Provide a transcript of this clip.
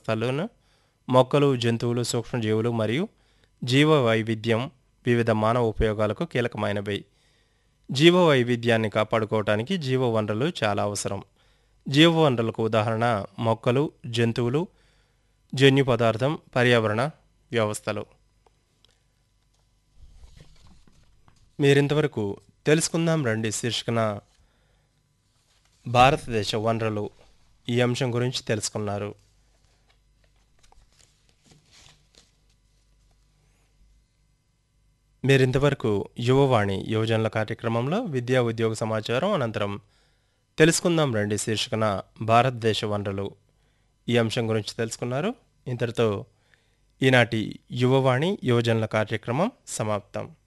వ్యవస్థలను మొక్కలు జంతువులు సూక్ష్మజీవులు మరియు జీవ వైవిధ్యం వివిధ మానవ ఉపయోగాలకు కీలకమైనవి జీవ వైవిధ్యాన్ని కాపాడుకోవటానికి జీవ వనరులు చాలా అవసరం జీవ వనరులకు ఉదాహరణ మొక్కలు జంతువులు జన్యు పదార్థం పర్యావరణ వ్యవస్థలు మీరింతవరకు తెలుసుకుందాం రండి శీర్షికన భారతదేశ వనరులు ఈ అంశం గురించి తెలుసుకున్నారు మీరింతవరకు యువవాణి యువజనుల కార్యక్రమంలో విద్యా ఉద్యోగ సమాచారం అనంతరం తెలుసుకుందాం రండి శీర్షికన భారతదేశ వనరులు ఈ అంశం గురించి తెలుసుకున్నారు ఇంతటితో ఈనాటి యువవాణి యువజనుల కార్యక్రమం సమాప్తం